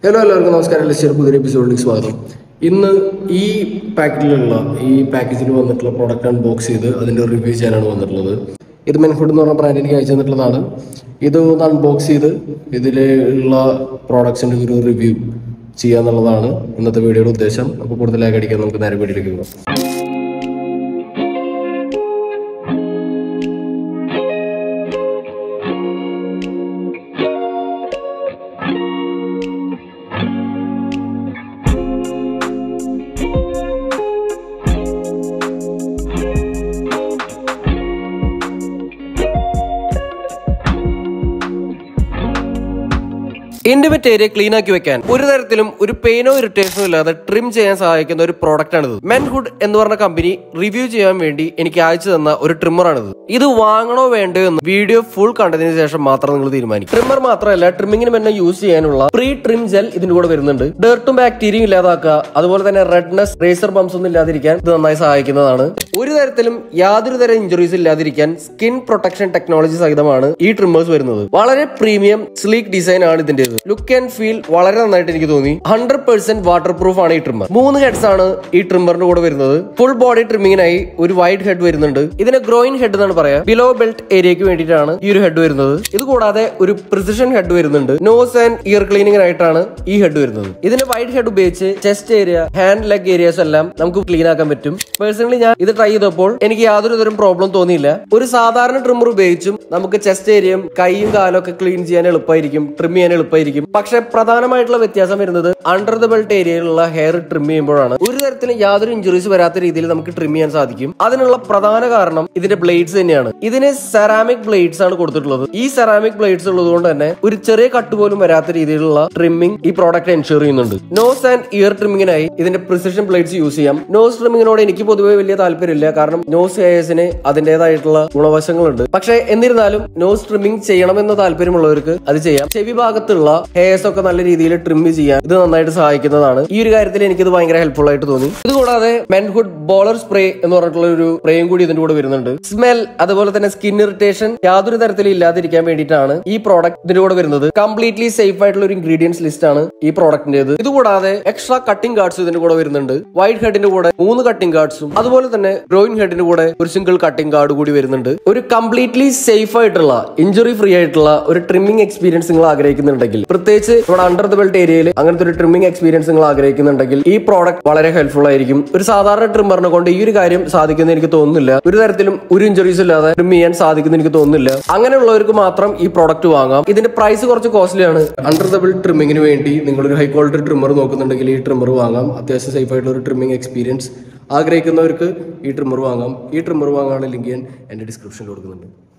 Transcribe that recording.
hello എല്ലാവർക്കും നമസ്കാരം Leicester പുതിയ എപ്പിസോഡിലേക്ക് സ്വാഗതം ഇന്ന് ഈ പാക്കറ്റിലുള്ള ഈ പാക്കേജിൽ വന്നിട്ടുള്ള പ്രോഡക്റ്റ് അൺബോക്സ് ചെയ്ത് അതിൻ്റെ റിവ്യൂ ചെയ്യാനാണ് വന്നിട്ടുള്ളത് ഇത് മെൻഫുഡ് എന്ന് പറഞ്ഞ ബ്രാൻഡ് എനിക്ക് അയച്ചു തന്നിട്ടുള്ളതാണ് ഇത് ഒന്ന് അൺബോക്സ് ചെയ്ത് ഇതിലുള്ള പ്രോഡക്ട്സിൻ്റെ ഒരു റിവ്യൂ ചെയ്യുക എന്നുള്ളതാണ് ഇന്നത്തെ വീഡിയോയുടെ ഉദ്ദേശം അപ്പോൾ കൂടുതലായി അടിക്കാൻ നമുക്ക് നേരെ വീഡിയോയിലേക്ക് പോകാം ഇന്റിമേറ്റ് ഏരിയ ക്ലീൻ ആക്കി വെക്കാൻ ഒരു തരത്തിലും ഒരു പെയിനോ ഇറിറ്റേഷനോ ഇല്ലാതെ ട്രിം ചെയ്യാൻ സഹായിക്കുന്ന ഒരു പ്രോഡക്റ്റ് ആണിത് മെൻഹുഡ് എന്ന് പറഞ്ഞ കമ്പനി റിവ്യൂ ചെയ്യാൻ വേണ്ടി എനിക്ക് അയച്ചു തന്ന ഒരു ട്രിമ്മർ ആണിത് ഇത് വാങ്ങണോ വേണ്ടോ എന്ന് വീഡിയോ ഫുൾ കണ്ടതിന് ശേഷം മാത്രം നിങ്ങൾ തീരുമാനിക്കും ട്രിമ്മർ മാത്രമല്ല ട്രിമ്മിങ്ങിന് മുന്നേ യൂസ് ചെയ്യാനുള്ള പ്രീ ട്രിം ജെൽ ഇതിന്റെ കൂടെ വരുന്നുണ്ട് ഡേർട്ടും ബാക്ടീരിയയും ഇല്ലാതാക്കുക അതുപോലെ തന്നെ റെഡ്നെസ് റേസർ ബംസ് ഒന്നും ഇല്ലാതിരിക്കാൻ ഇത് നന്നായി സഹായിക്കുന്നതാണ് ഒരു തരത്തിലും യാതൊരു തരം ഇഞ്ചുറീസ് ഇല്ലാതിരിക്കാൻ സ്കിൻ പ്രൊട്ടക്ഷൻ ടെക്നോളജി സഹിതമാണ് ഈ ട്രിമ്മേഴ്സ് വരുന്നത് വളരെ പ്രീമിയം സ്ലീക്ക് ഡിസൈൻ ആണ് ഇതിന്റേത് ലുക്ക് ആൻഡ് ഫീൽ വളരെ നന്നായിട്ട് എനിക്ക് തോന്നി ഹൺഡ്രഡ് പെർസെന്റ് വാട്ടർ പ്രൂഫ് ആണ് ഈ ട്രിമ്മർ മൂന്ന് ഹെഡ്സ് ആണ് ഈ ട്രിമ്മറിന്റെ കൂടെ വരുന്നത് ഫുൾ ബോഡി ട്രിമ്മിങ്ങിനായി ഒരു വൈഡ് ഹെഡ് വരുന്നുണ്ട് ഇതിന് ഗ്രോയിൻ ഹെഡ് എന്നാണ് പറയാ ബിലോ ബെൽറ്റ് ഏരിയക്ക് വേണ്ടിയിട്ടാണ് ഈ ഒരു ഹെഡ് വരുന്നത് ഇത് കൂടാതെ ഒരു പ്രിസിഷൻ ഹെഡ് വരുന്നുണ്ട് നോസ് ആൻഡ് ഇയർ ക്ലീനിങ്ങിനായിട്ടാണ് ഈ ഹെഡ് വരുന്നത് ഇതിന് വൈഡ് ഹെഡ് ഉപയോഗിച്ച് chest area hand leg areas എല്ലാം നമുക്ക് ക്ലീൻ ആക്കാൻ പറ്റും പേഴ്സണലി ഞാൻ ഇത് ട്രൈ ചെയ്തപ്പോൾ എനിക്ക് യാതൊരു തരം പ്രോബ്ലം തോന്നിയില്ല ഒരു സാധാരണ ട്രിമ്മർ ഉപയോഗിച്ചും നമുക്ക് ചെസ്റ്റ് ഏരിയയും കൈയും കാലും ഒക്കെ ക്ലീൻ ചെയ്യാൻ എളുപ്പമായിരിക്കും ട്രിം ചെയ്യാൻ എളുപ്പമായിരിക്കും പക്ഷെ പ്രധാനമായിട്ടുള്ള വ്യത്യാസം വരുന്നത് അണ്ടർ ദ ബെൽറ്റ് ഏരിയയിലുള്ള ഹെയർ ട്രിം ചെയ്യുമ്പോഴാണ് ഒരു തരത്തിലും യാതൊരു ഇഞ്ചുറീസ് വരാത്ത രീതിയിൽ നമുക്ക് ട്രിം ചെയ്യാൻ സാധിക്കും അതിനുള്ള പ്രധാന കാരണം ഇതിന്റെ ബ്ലേഡ്സ് തന്നെയാണ് ഇതിന് സെറാമിക് ബ്ലേഡ്സ് ആണ് കൊടുത്തിട്ടുള്ളത് ഈ സെറാമിക് ബ്ലേഡ്സ് ഉള്ളതുകൊണ്ട് തന്നെ ഒരു ചെറിയ കട്ട് പോലും വരാത്ത രീതിയിലുള്ള ട്രിമ്മിംഗ് ഈ പ്രോഡക്റ്റ് എൻഷുർ ചെയ്യുന്നുണ്ട് നോസ് ആൻഡ് ഇയർ ട്രിമ്മിങ്ങിനായി ഇതിന്റെ പ്രിസിഷൻ ബ്ലേഡ്സ് യൂസ് ചെയ്യാം നോസ് ട്രിമ്മിങ്ങിനോട് എനിക്ക് പൊതുവെ വലിയ താല്പര്യമില്ല കാരണം നോസ് ഹെയർസിന് അതിന്റേതായിട്ടുള്ള ഗുണവശങ്ങളുണ്ട് പക്ഷെ എന്നിരുന്നാലും നോസ് ട്രിമ്മിംഗ് ചെയ്യണമെന്ന് താല്പര്യമുള്ളവർക്ക് അത് ചെയ്യാം ചെവി ഭാഗത്തുള്ള ഹെയർസ് ഒക്കെ നല്ല രീതിയിൽ ട്രിം ചെയ്യാൻ ഇത് നന്നായിട്ട് സഹായിക്കുന്നതാണ് ഈ ഒരു കാര്യത്തിൽ എനിക്കിത് ഭയങ്കര ഹെൽപ്ഫുൾ ആയിട്ട് തോന്നി ഇത് കൂടാതെ മെൻഹുഡ് ബോളർ സ്പ്രേ എന്ന് പറഞ്ഞിട്ടുള്ള ഒരു സ്പ്രേയും കൂടി ഇതിന്റെ കൂടെ വരുന്നുണ്ട് സ്മെൽ അതുപോലെ തന്നെ സ്കിൻ ഇറിറ്റേഷൻ യാതൊരു തരത്തിലും ഇല്ലാതിരിക്കാൻ വേണ്ടിയിട്ടാണ് ഈ പ്രോഡക്റ്റ് ഇതിന്റെ കൂടെ വരുന്നത് കംപ്ലീറ്റ്ലി സേഫ് ആയിട്ടുള്ള ഒരു ഇൻഗ്രീഡിയൻസ് ലിസ്റ്റ് ആണ് ഈ പ്രോഡക്റ്റിന്റേത് ഇത് കൂടാതെ എക്സ്ട്രാ കട്ടിംഗ് കാർഡ്സ് ഇതിന്റെ കൂടെ വരുന്നുണ്ട് വൈറ്റ് ഹെഡിന്റെ കൂടെ മൂന്ന് കട്ടിംഗ് കാർഡ്സും അതുപോലെ തന്നെ ഗ്രോയിൻ ഹെഡിന്റെ കൂടെ ഒരു സിംഗിൾ കട്ടിംഗ് കാർഡ് കൂടി വരുന്നുണ്ട് ഒരു കംപ്ലീറ്റ്ലി സേഫ് ആയിട്ടുള്ള ഇഞ്ചുറി ഫ്രീ ആയിട്ടുള്ള ഒരു ട്രിമ്മിംഗ് എക്സ്പീരിയൻസ് നിങ്ങൾ ആഗ്രഹിക്കുന്നുണ്ടെങ്കിൽ പ്രത്യേകിച്ച് നമ്മുടെ അണ്ടർ ദ ബെൽറ്റ് ഏരിയയിൽ അങ്ങനത്തെ ഒരു ട്രിമ്മിംഗ് എക്സ്പീരിയൻസ് നിങ്ങൾ ആഗ്രഹിക്കുന്നുണ്ടെങ്കിൽ ഈ പ്രോഡക്റ്റ് വളരെ ഹെൽപ്ഫുൾ ആയിരിക്കും ഒരു സാധാരണ ട്രിമ്മറിനെ കൊണ്ട് ഈ ഒരു കാര്യം സാധിക്കുന്ന എനിക്ക് തോന്നുന്നില്ല ഒരു തരത്തിലും ഒരു ഇഞ്ചുറീസ് ഇല്ലാതെ ട്രിം ചെയ്യാൻ സാധിക്കുന്ന എനിക്ക് തോന്നുന്നില്ല അങ്ങനെയുള്ളവർക്ക് മാത്രം ഈ പ്രോഡക്റ്റ് വാങ്ങാം ഇതിന്റെ പ്രൈസ് കുറച്ച് കോസ്റ്റ്ലി ആണ് അണ്ടർ ദ ബെൽറ്റ് ട്രിമ്മിങ്ങിന് വേണ്ടി നിങ്ങളൊരു ഹൈ ക്വാളിറ്റി ട്രിമ്മർ നോക്കുന്നുണ്ടെങ്കിൽ ഈ ട്രിമ്മർ വാങ്ങാം അത്യാവശ്യം സേഫ് ആയിട്ടുള്ള ഒരു ട്രിമ്മിംഗ് എക്സ്പീരിയൻസ് ആഗ്രഹിക്കുന്നവർക്ക് ഈ ട്രിമ്മർ വാങ്ങാം ഈ ട്രിമ്മർ വാങ്ങാനുള്ള ലിങ്ക് ഞാൻ എൻ്റെ ഡിസ്ക്രിപ്ഷനിൽ കൊടുക്കുന്നുണ്ട്